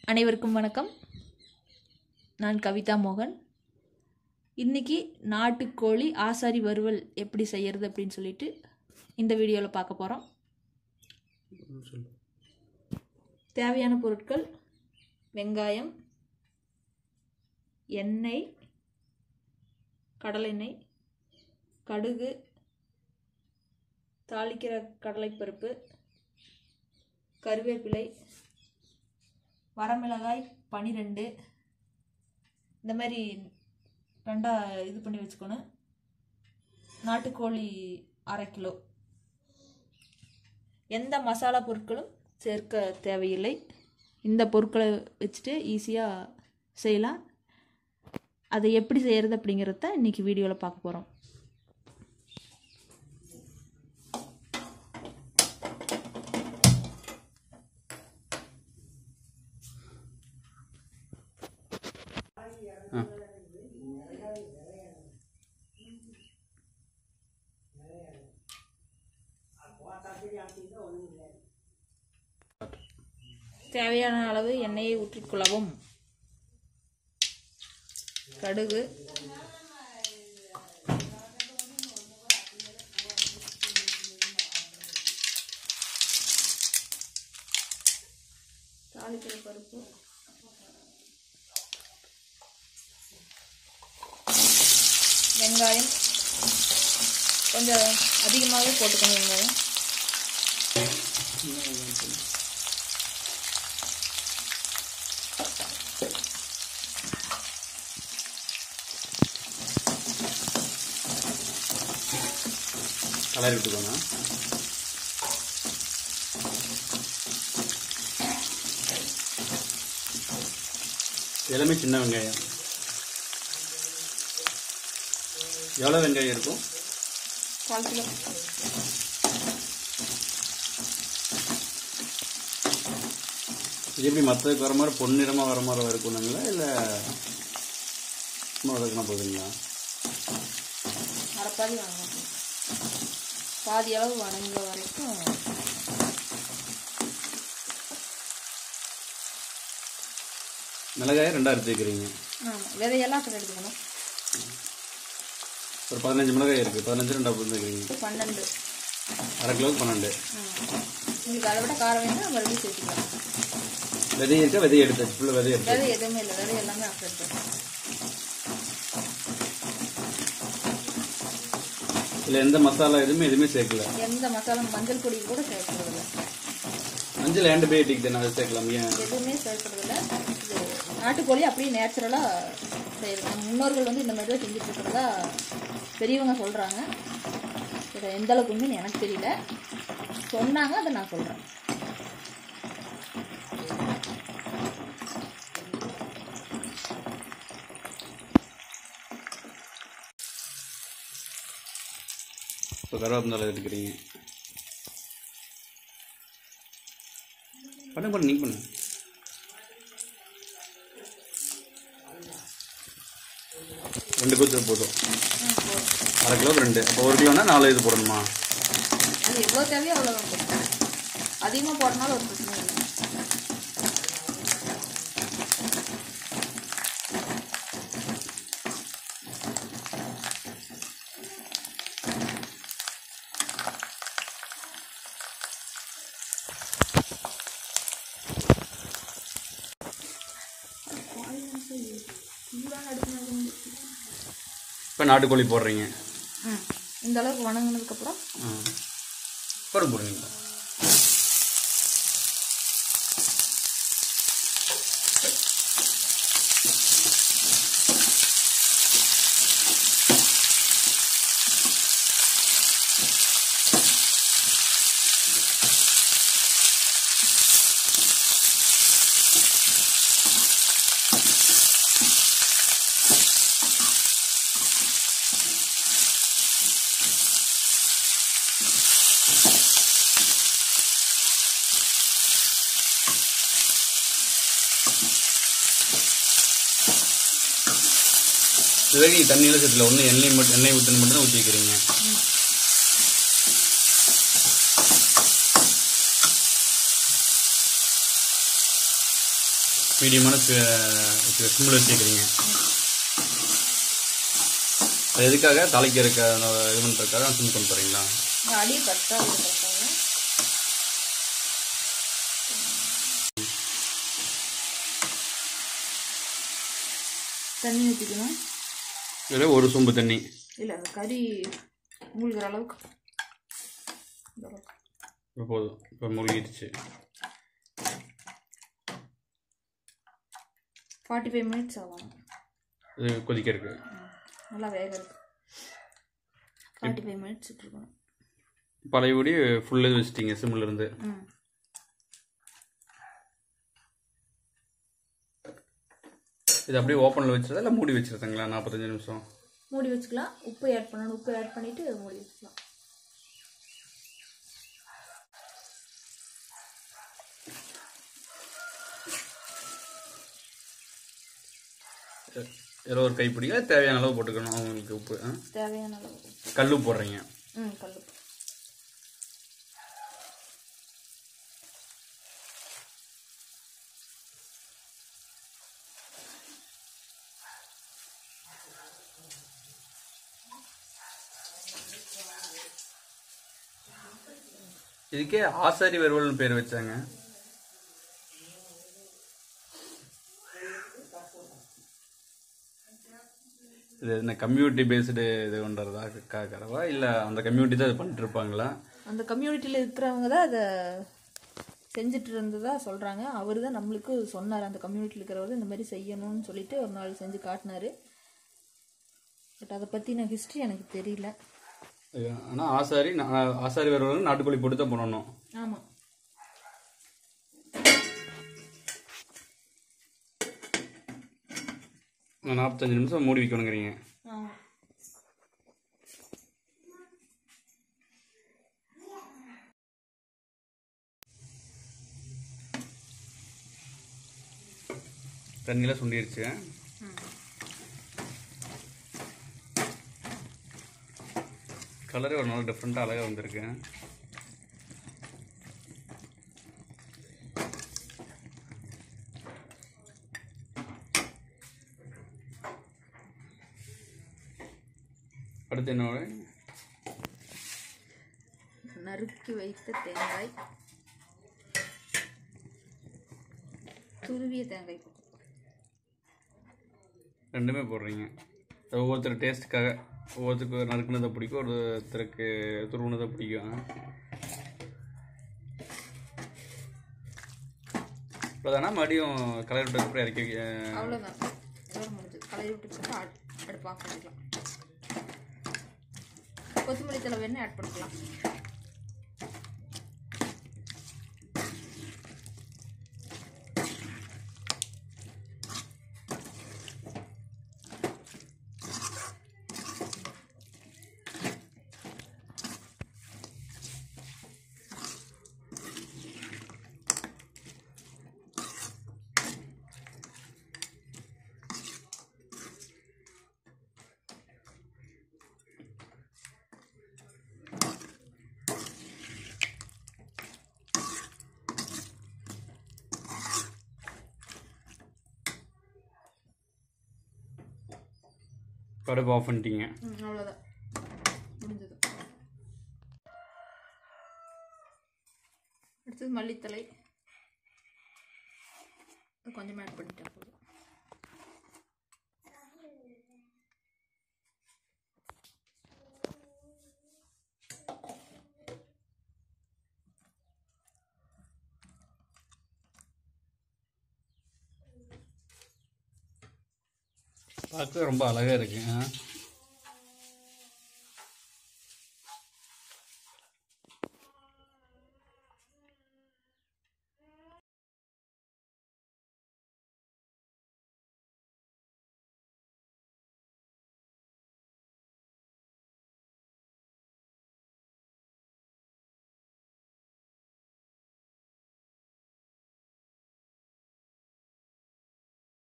அனைவருக்கும் வணக்கம் நான் கவிதா மோகன் இன்னைக்கு நாட்டுக்கோழி ஆசாரி வறுவல் எப்படி செய்யறது அப்படின்னு சொல்லிட்டு இந்த வீடியோவில் பார்க்க போகிறோம் தேவையான பொருட்கள் வெங்காயம் எண்ணெய் கடலெண்ணெய் கடுகு தாளிக்கிற கடலைப்பருப்பு கருவேப்பிலை வரமிளகாய் பனிரெண்டு இந்த மாதிரி ரெண்டாக இது பண்ணி வச்சுக்கணும் நாட்டுக்கோழி அரை கிலோ எந்த மசாலா பொருட்களும் சேர்க்க தேவையில்லை இந்த பொருட்களை வச்சுட்டு ஈஸியாக செய்யலாம் அதை எப்படி செய்கிறது அப்படிங்கிறத இன்றைக்கி வீடியோவில் பார்க்க போகிறோம் தேவையான அளவு எண்ணெயை ஊற்றிக்கொள்ளவும் கடுகு தாளிக்கிற பருப்பு வெங்காயம் கொஞ்சம் அதிகமாகவே போட்டுக்கணும் வெங்காயம் கலரி விட்டுக்கோங்க எல்லாமே சின்ன வெங்காயம் எவ்வளோ வெங்காயம் இருக்கும் கால் கிலோ இது எப்படி மற்றதுக்கு வர மாதிரி பொன்னிறமாக வர மாதிரி இருக்கணுங்களா இல்லை சும்மா வதக்கினா போதுங்களா அரைப்பாதி வாங்கணும் பாதி அளவு வணங்குற வரைக்கும் மிளகாயை ரெண்டாக எடுத்து வைக்கிறீங்க ஆமாம் விதையெல்லாம் அப்புறம் எடுத்துக்கணும் ஒரு பதினஞ்சு மிளகாய் இருக்குது பதினஞ்சு ரெண்டாக போட்டு வைக்கிறீங்க பன்னெண்டு அரை கிலோவுக்கு பன்னெண்டு ஆமாம் உங்களுக்கு அதை விட காரம் வேணும் மறுபடியும் சேர்த்துக்கலாம் விதையை இருக்கா விதையை எடுத்து ஃபுல்லாக விதையை எடுத்து விதை எதுவுமே இல்லை விதை எல்லாமே அப்புறம் எடுத்துக்கலாம் இல்லை எந்த மசாலா எதுவுமே எதுவுமே சேர்க்கல எந்த மசாலா மஞ்சள் பொடி கூட சேர்க்கறதில்ல மஞ்சள் ஆன்டிபயோட்டிக் தானே அதை சேர்க்கலாம் ஏன் எதுவுமே சேர்க்கறதில்ல இது நாட்டுக்கோழி அப்படியே நேச்சுரலாக செய்யறது நம்ம முன்னோர்கள் வந்து இந்த மாதிரி தான் செஞ்சுட்டு இருக்கிறதா பெரியவங்க சொல்கிறாங்க இதை எந்த அளவுக்கு உண்மைன்னு எனக்கு தெரியல சொன்னாங்க அதை நான் சொல்கிறேன் இப்போ கருவேப்பிலை எடுக்கிறீங்க பண்ணு பண்ணு நீங்கள் பண்ணு ரெண்டு கொத்து போதும் அரை கிலோ ரெண்டு அப்போ ஒரு கிலோனா நாலு இது போடணுமா அது எவ்வளோ தேவையோ அவ்வளோ தான் போடணும் அதிகமாக போடனாலும் ஒரு பிரச்சனை இல்லை இப்போ நாட்டுக்கோழி போடுறீங்க ம் இந்த அளவுக்கு வணங்கினதுக்கப்புறம் ஆ போடுங்க போடுங்க இதுவரைக்கும் நீங்கள் தண்ணியில் சேர்த்துல ஒன்று எண்ணெய் மட்டும் எண்ணெய் ஊற்றணும் மட்டும் தான் ஊற்றி வைக்கிறீங்க மீடியமான சிம்மில் வச்சுக்கிறீங்க அது எதுக்காக தாளிக்க இருக்க இது பண்ணுறதுக்காக சிம் கொண்டு போகிறீங்களா இந்த அடி கரெக்டாக இருக்கிறதுக்காக தண்ணி ஊற்றிக்கணும் இதில் ஒரு சொம்பு தண்ணி இல்லை அந்த கறி மூழ்கிற அளவுக்கு இந்த அளவுக்கு இப்போ போதும் இப்போ மூழ்கிடுச்சு ஃபார்ட்டி ஃபைவ் மினிட்ஸ் ஆகும் இது கொதிக்க இருக்கு நல்லா வேக இருக்கு ஃபார்ட்டி ஃபைவ் மினிட்ஸ் இருக்கணும் பழையபடி ஃபுல் இது வச்சிட்டீங்க சிம்மில் இருந்து ம் இது அப்படியே ஓப்பனில் வச்சுருதா இல்லை மூடி வச்சுருந்தாங்களா நாற்பத்தஞ்சு நிமிஷம் மூடி வச்சுக்கலாம் உப்பு ஆட் பண்ணணும் உப்பு ஆட் பண்ணிவிட்டு மூடி வச்சுக்கலாம் இதில் ஒரு கைப்பிடியா தேவையான அளவு போட்டுக்கணும் அவங்களுக்கு உப்பு ஆ? தேவையான அளவு கல் உப்பு போடுறீங்க ம் கல் இதுக்கே ஆசாரி வறுவல்னு பேர் வச்சாங்க இது என்ன கம்யூனிட்டி பேஸ்டு இது பண்ணுறதா காக்கறவா இல்லை அந்த கம்யூனிட்டி தான் இது பண்ணிட்டு இருப்பாங்களா அந்த கம்யூனிட்டியில் இருக்கிறவங்க தான் அதை செஞ்சுட்டு இருந்ததா சொல்கிறாங்க அவர் தான் நம்மளுக்கு சொன்னார் அந்த கம்யூனிட்டியில் இருக்கிறவர் இந்த மாதிரி செய்யணும்னு சொல்லிட்டு ஒரு நாள் செஞ்சு காட்டினாரு பட் அதை பற்றின ஹிஸ்ட்ரி எனக்கு தெரியல ஆனால் ஆசாரி நா- ஆசாரி வறுவல் நாட்டுக்கோழி போட்டு தான் பண்ணணும் ஆமாம் நாற்பத்தஞ்சு நிமிஷம் மூடி வைக்கணுங்கிறீங்க ஆமாம் தண்ணியெலாம் சுண்டிருச்சு கலரே ஒரு நாள் டிஃப்ரெண்ட்டாக அழகாக வந்திருக்கு அடுத்து என்ன வரும்? நறுக்கி வைத்த தேங்காய் துருவிய தேங்காய் ரெண்டுமே போடுறீங்க அது ஒவ்வொருத்தர் டேஸ்ட்டுக்காக ஒவ்வொருத்தருக்கு நறுக்குனதை பிடிக்கும் ஒருத்தருக்கு துருவுனதை பிடிக்கும் இப்போதானா மறுபடியும் கலர் விட்டு அப்புறம் இறக்கி வைக்க- அவ்வளோதான் இதோட முடிஞ்சது கலரி விட்டு அடுப்பு ஆஃப் பண்ணிக்கலாம் கொத்தமல்லி தலை வேணா ஆட் பண்ணிக்கலாம் கடுப்பு ஆஃப் பண்ணிட்டீங்க ம் அவ்வளோதான் முடிஞ்சது அடுத்தது மல்லித்தலை அது கொஞ்சமாக ஆட் பண்ணிட்டேன் போதும் பார்க்க ரொம்ப அழகாக இருக்கு ஆ